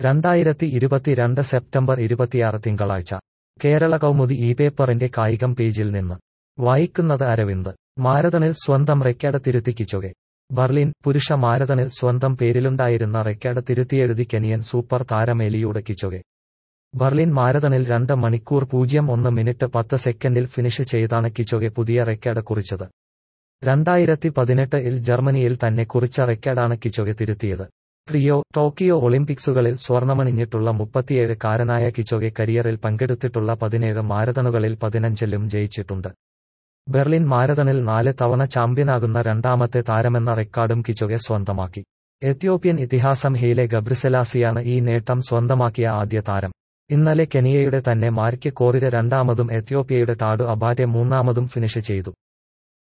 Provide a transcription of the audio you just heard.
രണ്ടായിരത്തി ഇരുപത്തിരണ്ട് സെപ്റ്റംബർ ഇരുപത്തിയാറ് തിങ്കളാഴ്ച കേരള കൗമുദി ഈ പേപ്പറിന്റെ കായികം പേജിൽ നിന്ന് വായിക്കുന്നത് അരവിന്ദ് മാരതണിൽ സ്വന്തം റെക്കോർഡ് തിരുത്തി കിച്ചോകെ ബർലിൻ പുരുഷ മാരതണിൽ സ്വന്തം പേരിലുണ്ടായിരുന്ന റെക്കോർഡ് തിരുത്തിയെഴുതി കെനിയൻ സൂപ്പർ താരം എലിയൂടെ കിച്ചോകെ ബർലിൻ മാരതണിൽ രണ്ട് മണിക്കൂർ പൂജ്യം ഒന്ന് മിനിറ്റ് പത്ത് സെക്കൻഡിൽ ഫിനിഷ് ചെയ്താണ് കിച്ചോകെ പുതിയ റെക്കോർഡ് കുറിച്ചത് രണ്ടായിരത്തി പതിനെട്ട് ഇൽ ജർമ്മനിയിൽ തന്നെ കുറിച്ച റെക്കോർഡാണ് കിച്ചോകെ തിരുത്തിയത് റിയോ ടോക്കിയോ ഒളിമ്പിക്സുകളിൽ സ്വർണമണിഞ്ഞിട്ടുള്ള മുപ്പത്തിയേഴ് കാരനായ കിച്ചോകെ കരിയറിൽ പങ്കെടുത്തിട്ടുള്ള പതിനേഴ് മാരതണുകളിൽ പതിനഞ്ചിലും ജയിച്ചിട്ടുണ്ട് ബെർലിൻ മാരതണിൽ നാല് തവണ ചാമ്പ്യനാകുന്ന രണ്ടാമത്തെ താരമെന്ന റെക്കോർഡും കിച്ചോകെ സ്വന്തമാക്കി എത്യോപ്യൻ ഇതിഹാസം ഹെയ്ലെ ഗബ്രിസെലാസിയാണ് ഈ നേട്ടം സ്വന്തമാക്കിയ ആദ്യ താരം ഇന്നലെ കെനിയയുടെ തന്നെ മാർക്ക് കോറിര രണ്ടാമതും എത്യോപ്യയുടെ ടാഡു അബാറ്റെ മൂന്നാമതും ഫിനിഷ് ചെയ്തു